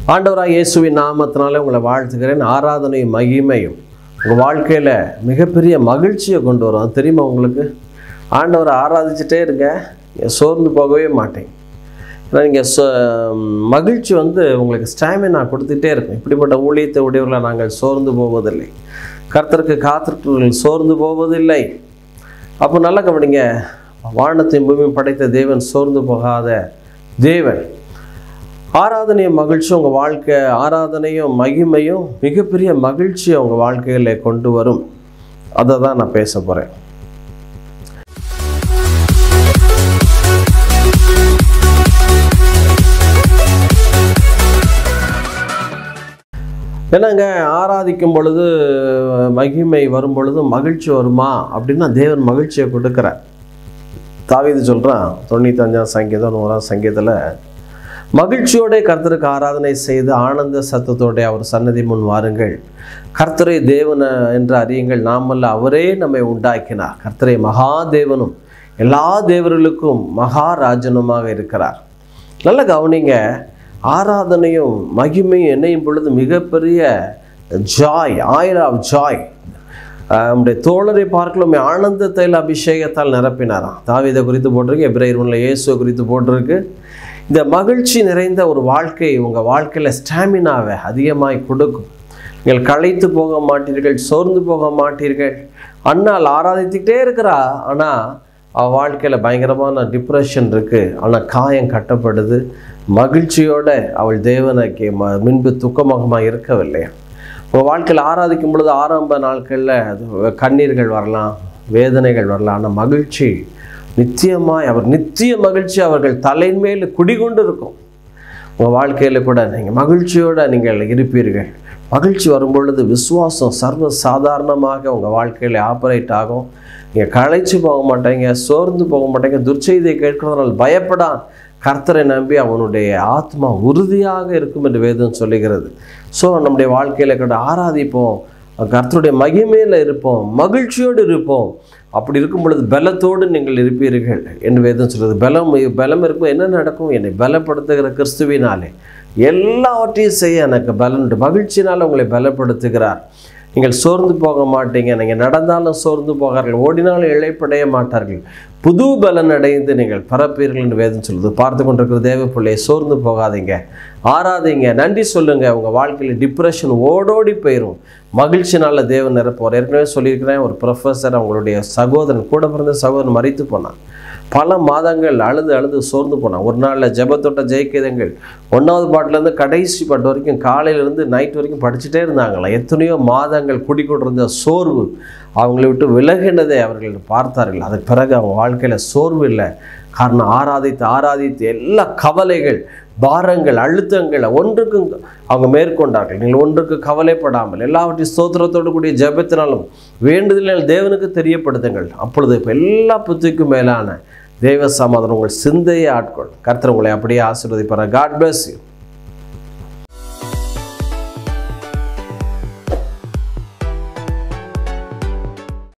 ஆண்டவராக இயேசுவின் நாமத்தினாலே உங்களை வாழ்த்துக்கிறேன் ஆராதனையும் மகிமையும் உங்கள் வாழ்க்கையில் மிகப்பெரிய மகிழ்ச்சியை கொண்டு வரும் அது தெரியுமா உங்களுக்கு ஆண்டவரை ஆராதிச்சுட்டே இருங்க நீங்க சோர்ந்து போகவே மாட்டேங்க ஏன்னா நீங்கள் சொ மகிழ்ச்சி வந்து உங்களுக்கு ஸ்டாமினா கொடுத்துட்டே இருக்கும் இப்படிப்பட்ட ஊழியத்தை உடையவர்களை நாங்கள் சோர்ந்து போவதில்லை கர்த்தருக்கு காத்திருக்கிறவர்கள் சோர்ந்து போவதில்லை அப்போ நல்லா கவனிங்க வானத்தையும் பூமியும் படைத்த தேவன் சோர்ந்து போகாத தேவன் ஆராதனையும் மகிழ்ச்சியும் உங்கள் வாழ்க்கை ஆராதனையும் மகிமையும் மிகப்பெரிய மகிழ்ச்சியை உங்கள் வாழ்க்கையில் கொண்டு வரும் அதை தான் நான் பேச போகிறேன் ஏன்னாங்க ஆராதிக்கும் பொழுது மகிமை வரும் பொழுது மகிழ்ச்சி வருமா அப்படின்னா தேவன் மகிழ்ச்சியை கொடுக்குறார் தாவீது சொல்கிறான் தொண்ணூத்தஞ்சாம் சங்கீதம் நூறாம் சங்கீதத்தில் மகிழ்ச்சியோட கர்த்தருக்கு ஆராதனை செய்து ஆனந்த சத்தத்தோட அவர் சன்னதி முன் வாருங்கள் கர்த்தரை தேவன என்று அறியுங்கள் நாமல்ல அவரே நம்மை உண்டாக்கினார் கர்த்தரை மகாதேவனும் எல்லா தேவர்களுக்கும் மகாராஜனுமாக இருக்கிறார் நல்ல கவனிங்க ஆராதனையும் மகிமையும் என்னையும் பொழுது மிகப்பெரிய ஜாய் ஆயில் ஆஃப் ஜாய் நம்முடைய தோழரை பார்க்கலாம் ஆனந்த தைல அபிஷேகத்தால் நிரப்பினாராம் தாவீதை குறித்து போட்டிருக்கு எப்ரேயர் ஒன்றில் இயேசுவை குறித்து போட்டிருக்கு இந்த மகிழ்ச்சி நிறைந்த ஒரு வாழ்க்கை உங்கள் வாழ்க்கையில் ஸ்டாமினாவை அதிகமாய் கொடுக்கும் நீங்கள் களைத்து போக மாட்டீர்கள் சோர்ந்து போக மாட்டீர்கள் அண்ணால் ஆராதித்துக்கிட்டே இருக்கிறா ஆனால் அவள் வாழ்க்கையில் பயங்கரமான டிப்ரெஷன் இருக்குது ஆனால் காயம் கட்டப்படுது மகிழ்ச்சியோட அவள் தேவனுக்கு ம முன்பு துக்கமுகமாக இருக்கவில்லை உங்கள் வாழ்க்கையில் ஆராதிக்கும் பொழுது ஆரம்ப நாட்களில் அது கண்ணீர்கள் வரலாம் வேதனைகள் வரலாம் ஆனால் மகிழ்ச்சி நித்தியமாய் அவர் நித்திய மகிழ்ச்சி அவர்கள் தலைமேல் குடிகொண்டு இருக்கும் உங்கள் வாழ்க்கையில் கூட நீங்கள் மகிழ்ச்சியோடு நீங்கள் இருப்பீர்கள் மகிழ்ச்சி வரும் பொழுது விசுவாசம் சர்வ சாதாரணமாக உங்கள் வாழ்க்கையில் ஆப்ரேட் ஆகும் நீங்கள் களைச்சு போக மாட்டீங்க சோர்ந்து போக மாட்டீங்க துர்ச்செய்தியை கேட்கிறதுனால பயப்படான் கர்த்தரை நம்பி அவனுடைய ஆத்மா உறுதியாக இருக்கும் என்று வேதம் சொல்லுகிறது ஸோ நம்முடைய வாழ்க்கையில் கூட ஆராதிப்போம் கர்த்தருடைய மகிமையில் இருப்போம் மகிழ்ச்சியோடு இருப்போம் அப்படி இருக்கும் பொழுது பலத்தோடு நீங்கள் இருப்பீர்கள் என்று வேதம் சொல்கிறது பலம் பலம் இருக்கும் என்ன நடக்கும் என்னை பலப்படுத்துகிற கிறிஸ்துவினாலே எல்லாவற்றையும் செய்ய எனக்கு பலன் மகிழ்ச்சினால் உங்களை பலப்படுத்துகிறார் நீங்கள் சோர்ந்து போக மாட்டீங்க நீங்கள் நடந்தாலும் சோர்ந்து போகார்கள் ஓடினாலும் இழைப்படைய மாட்டார்கள் புது பலன் அடைந்து நீங்கள் பரப்பீர்கள் என்று வேதம் சொல்லுது பார்த்து கொண்டிருக்கிற தேவ பிள்ளையை சோர்ந்து போகாதீங்க ஆறாதீங்க நன்றி சொல்லுங்கள் உங்கள் வாழ்க்கையில் டிப்ரெஷன் ஓடோடி போயிடும் மகிழ்ச்சினால தேவன் நிரப்புவார் ஏற்கனவே சொல்லியிருக்கிறேன் ஒரு ப்ரொஃபஸர் அவங்களுடைய சகோதரன் கூட பிறந்த சகோதரன் மறித்து போனான் பல மாதங்கள் அழுது அழுது சோர்ந்து போனான் ஒரு நாளில் ஜெபத்தொட்ட ஜெயிக்கிதங்கள் ஒன்றாவது பாட்டிலேருந்து கடைசி பாட்டு வரைக்கும் காலையிலேருந்து நைட் வரைக்கும் படிச்சுட்டே இருந்தாங்களாம் எத்தனையோ மாதங்கள் குடிக்கொண்டிருந்த சோர்வு அவங்களை விட்டு விலகினதை அவர்கள் பார்த்தார்கள் அதுக்கு பிறகு அவங்க வாழ்க்கையில் சோர்வு இல்லை காரணம் ஆராதித்து ஆராதித்து எல்லா கவலைகள் பாரங்கள் அழுத்தங்களை ஒன்றுக்கும் அவங்க மேற்கொண்டார்கள் நீங்கள் ஒன்றுக்கு கவலைப்படாமல் எல்லாவற்றையும் ஸ்தோத்திரத்தோடு கூடிய ஜபத்தினாலும் வேண்டுதலில் தேவனுக்கு தெரியப்படுத்துங்கள் அப்பொழுது இப்போ எல்லா புத்திக்கும் மேலான தெய்வ சமாதானம் உங்கள் சிந்தையை ஆட்கொள் கர்த்தர் உங்களை அப்படியே ஆசீர்வதிப்பார் காட் பிளஸ் யூ